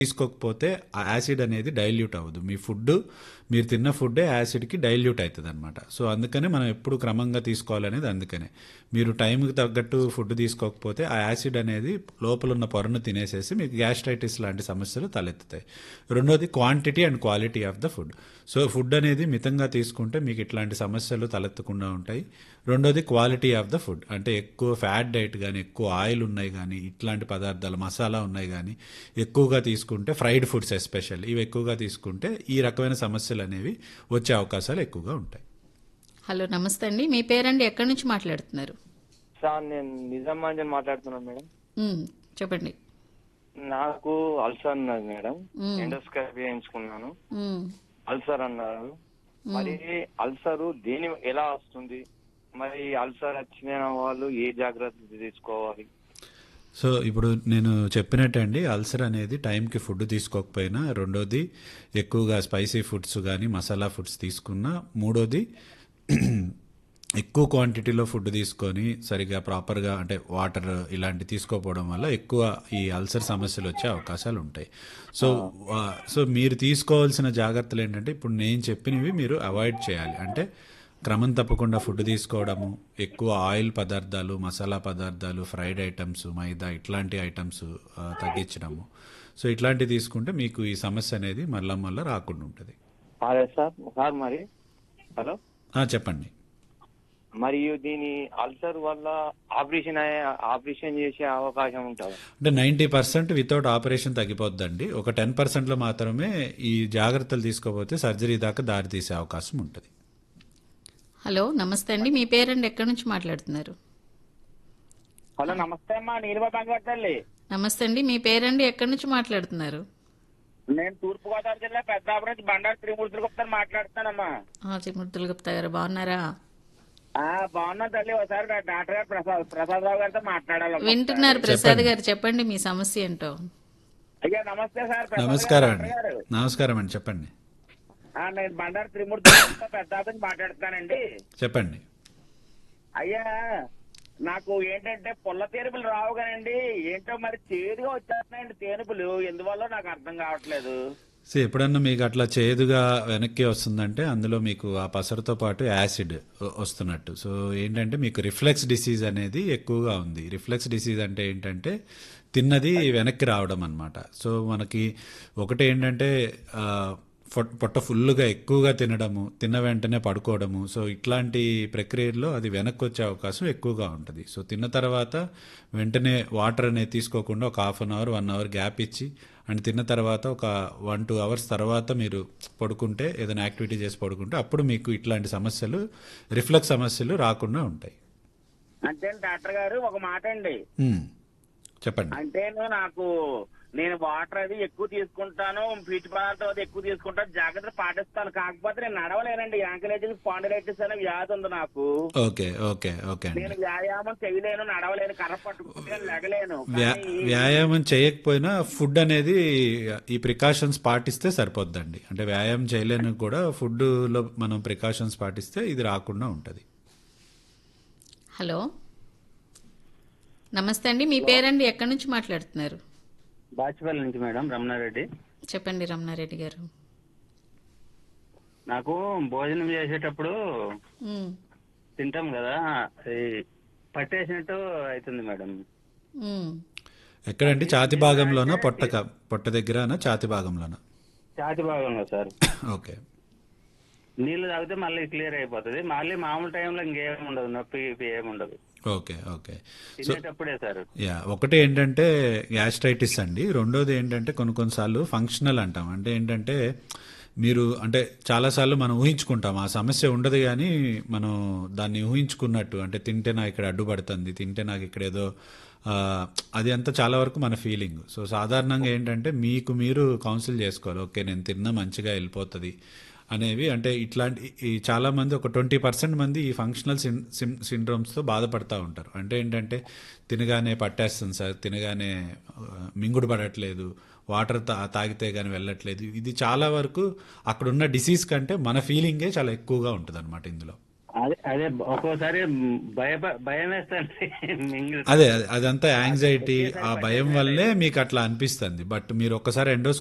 తీసుకోకపోతే ఆ యాసిడ్ అనేది డైల్యూట్ అవ్వదు మీ ఫుడ్ మీరు తిన్న ఫుడ్డే యాసిడ్కి డైల్యూట్ అవుతుంది అనమాట సో అందుకనే మనం ఎప్పుడు క్రమంగా తీసుకోవాలనేది అందుకనే మీరు టైంకి తగ్గట్టు ఫుడ్ తీసుకోకపోతే ఆ యాసిడ్ అనేది లోపల ఉన్న పొరను తినేసేసి మీకు గ్యాస్ట్రైటిస్ లాంటి సమస్యలు తలెత్తుతాయి రెండోది quantity and quality of the food so food అనేది మితంగా తీసుకుంటే మీకు ఇట్లాంటి సమస్యలు తలెత్తకుండా ఉంటాయి రెండోది క్వాలిటీ ఆఫ్ ద ఫుడ్ అంటే ఎక్కువ ఫ్యాట్ డైట్ కానీ ఎక్కువ ఆయిల్ ఉన్నాయి కానీ ఇట్లాంటి పదార్థాలు మసాలా ఉన్నాయి కానీ ఎక్కువగా తీసుకుంటే ఫ్రైడ్ ఫుడ్స్ ఎస్పెషల్ ఇవి ఎక్కువగా తీసుకుంటే ఈ రకమైన సమస్యలు అనేవి వచ్చే అవకాశాలు ఎక్కువగా ఉంటాయి హలో నమస్తే అండి మీ పేరండి ఎక్కడి నుంచి మాట్లాడుతున్నారు సార్ నేను నిజామాబాద్ నుంచి మాట్లాడుతున్నాను మేడం ఉమ్, చెప్పండి నాకు అల్సర్ ఉన్నది మేడం ఎండోస్కోపీ చేయించుకున్నాను ఉమ్, అల్సర్ అన్నారు మరి అల్సర్ దేని ఎలా వస్తుంది మరి అల్సర్ వచ్చిన వాళ్ళు ఏ జాగ్రత్తలు తీసుకోవాలి సో ఇప్పుడు నేను చెప్పినట్టే అండి అల్సర్ అనేది టైంకి ఫుడ్ తీసుకోకపోయినా రెండోది ఎక్కువగా స్పైసీ ఫుడ్స్ కానీ మసాలా ఫుడ్స్ తీసుకున్నా మూడోది ఎక్కువ క్వాంటిటీలో ఫుడ్ తీసుకొని సరిగా ప్రాపర్గా అంటే వాటర్ ఇలాంటి తీసుకోకపోవడం వల్ల ఎక్కువ ఈ అల్సర్ సమస్యలు వచ్చే అవకాశాలు ఉంటాయి సో వా- సో మీరు తీసుకోవాల్సిన జాగ్రత్తలు ఏంటంటే ఇప్పుడు నేను చెప్పినవి మీరు అవాయిడ్ చేయాలి అంటే క్రమం తప్పకుండా ఫుడ్ తీసుకోవడము ఎక్కువ ఆయిల్ పదార్థాలు మసాలా పదార్థాలు ఫ్రైడ్ ఐటమ్స్ మైదా ఇట్లాంటి ఐటమ్స్ ఆ, తగ్గించడము సో ఇట్లాంటివి తీసుకుంటే మీకు ఈ సమస్య అనేది మళ్ళా మళ్ళీ రాకుండా ఉంటుంది అదే సార్ సార్ మరి హలో ఆ, చెప్పండి మరియు దీని అల్సర్ వల్ల ఆపరేషన్ అయ్యే ఆపరేషన్ చేసే అవకాశం ఉంటుంది అంటే నైంటీ పర్సెంట్ వితౌట్ ఆపరేషన్ తగ్గిపోద్దండి ఒక టెన్ పర్సెంట్లో మాత్రమే ఈ జాగ్రత్తలు తీసుకోకపోతే సర్జరీ దాకా దారి తీసే అవకాశం ఉంటుంది హలో నమస్తే అండి మీ పేరండి ఎక్కడి నుంచి మాట్లాడుతున్నారు హలో నమస్తే అమ్మా నీలిమ బంగారు తల్లి నమస్తే అండి మీ పేరండి ఎక్కడి నుంచి మాట్లాడుతున్నారు నేను తూర్పు గోదావరి జిల్లా పెద్దాపురం నుంచి బండారు త్రిమూర్తులు గుప్తా మాట్లాడుతానమ్మా ఆ, చిముర్తులు గుప్తా గారు బాగున్నారా ఆ బాగున్నా తల్లి ఒకసారి నా డాక్టర్ గారు ప్రసాద్ ప్రసాద్ రావు గారితో మాట్లాడాలమ్మా వింటున్నారు ప్రసాద్ గారు చెప్పండి మీ సమస్య ఏంటో అయ్యా నమస్తే సార్ ప్రసాద్ నమస్కారం గారు, అండి డాక్టర్ గారు. నమస్కారం అండి చెప్పండి ఆ, నేను బండారు త్రిమూర్తులు గుప్తా పెద్దాపురం నుంచి మాట్లాడుతానండి చెప్పండి అయ్యా నాకు ఏంటంటే పుల్ల తేనుపులు రావు కానండి ఏంటో మరి చేదుగా వచ్చేస్తున్నాయండి తేనుపులు ఎందువల్ల నాకు అర్థం కావట్లేదు సో ఎప్పుడన్నా మీకు అట్లా చేదుగా వెనక్కి వస్తుందంటే అందులో మీకు ఆ పసరుతో పాటు యాసిడ్ వ- వస్తున్నట్టు సో ఏంటంటే మీకు రిఫ్లెక్స్ డిసీజ్ అనేది ఎక్కువగా ఉంది రిఫ్లెక్స్ డిసీజ్ అంటే ఏంటంటే తిన్నది వెనక్కి రావడం అనమాట సో మనకి ఒకటి ఏంటంటే ఆ, పొట్- పొట్ట ఫుల్గా ఎక్కువగా తినడము తిన్న వెంటనే పడుకోవడము సో ఇట్లాంటి ప్రక్రియల్లో అది వెనక్కి వచ్చే అవకాశం ఎక్కువగా ఉంటుంది సో తిన్న తర్వాత వెంటనే వాటర్ అనేది తీసుకోకుండా ఒక half an hour one hour gap ఇచ్చి అండ్ తిన్న తర్వాత ఒక వన్ టూ అవర్స్ తర్వాత మీరు పడుకుంటే ఏదైనా యాక్టివిటీ చేసి పడుకుంటే అప్పుడు మీకు ఇట్లాంటి సమస్యలు రిఫ్లెక్స్ సమస్యలు రాకుండా ఉంటాయి అంటే డాక్టర్ గారు ఒక మాట అండి మ్మ్. చెప్పండి అంటే నాకు నేను వాటర్ అది ఎక్కువ తీసుకుంటాను పీచు పదార్థం అది ఎక్కువ తీసుకుంటాను జాగ్రత్త పాటిస్తాను కాకపోతే నేను నడవలేనండి యాంకలేజింగ్ స్పాండిలైటిస్ అనే వ్యాధి ఉంది నాకు ఓకే ఓకే ఓకే అండి నేను వ్యాయామం చేయలేను నడవలేను కర్ర పట్టుకుంటే లెగలేను వ్యా కానీ వ్యాయామం చేయకపోయినా ఫుడ్ అనేది ఈ ప్రికాషన్స్ పాటిస్తే సరిపోద్దండి అంటే వ్యాయామం చేయలేని కూడా ఫుడ్లో మనం ప్రికాషన్స్ పాటిస్తే ఇది రాకుండా ఉంటుంది హలో నమస్తే అండి మీ పేరండి ఎక్కడి నుంచి మాట్లాడుతున్నారు బాచిపల్లి నుంచి మేడం రమణారెడ్డి చెప్పండి రమణారెడ్డి గారు నాకు భోజనం చేసేటప్పుడు ఉమ్, తింటాం కదా ఈ పట్టేసినట్టు అవుతుంది మేడం ఉమ్. ఎక్కడండి ఛాతి భాగంలోనా పొట్ట క- పొట్ట దగ్గరనా ఛాతి భాగంలోనా ఛాతి భాగంలో సార్ ఓకే నీళ్లు తాగితే మళ్ళీ క్లియర్ అయిపోతుంది మళ్ళీ మామూలు టైంలో ఇంకేం ఉండదు నొప్పి గిప్పి ఏం ఉండదు ఓకే ఓకే సో తినేటప్పుడే సార్ యా ఒకటి ఏంటంటే గ్యాస్ట్రైటిస్ అండి రెండోది ఏంటంటే కొన్ని కొన్నిసార్లు ఫంక్షనల్ అంటాం అంటే ఏంటంటే మీరు అంటే చాలాసార్లు మనం ఊహించుకుంటాం ఆ సమస్య ఉండదు కానీ మనం దాన్ని ఊహించుకున్నట్టు అంటే తింటే నాకు ఇక్కడ అడ్డుపడుతుంది తింటే నాకు ఇక్కడ ఏదో ఆ, అది అంతా చాలా వరకు మన ఫీలింగ్ సో సాధారణంగా ఏంటంటే మీకు మీరు కౌన్సిల్ చేసుకోవాలి ఓకే నేను తిన్నా మంచిగా వెళ్ళిపోతుంది అనేవి అంటే ఇట్లాంటి ఈ చాలా మంది ఒక ట్వంటీ పర్సెంట్ మంది ఈ ఫంక్షనల్ సిన్ సిన్ సిండ్రోమ్స్తో బాధపడతా ఉంటారు అంటే ఏంటంటే తినగానే పట్టేస్తుంది సార్ తినగానే ఆ, మింగుడు పడట్లేదు వాటర్ తా తాగితే కానీ వెళ్ళట్లేదు ఇది చాలా వరకు అక్కడ ఉన్న డిసీజ్ కంటే మన ఫీలింగే చాలా ఎక్కువగా ఉంటుంది అనమాట ఇందులో అదే అదే ఒక్కోసారి భయ భయం వేస్తుంది మింగిల్ అదే అదే, అదంతా యాంగ్జైటీ ఆ భయం వల్లే మీకు అట్లా అనిపిస్తుంది బట్ మీరు ఒక్కసారి ఎండోస్కోపీ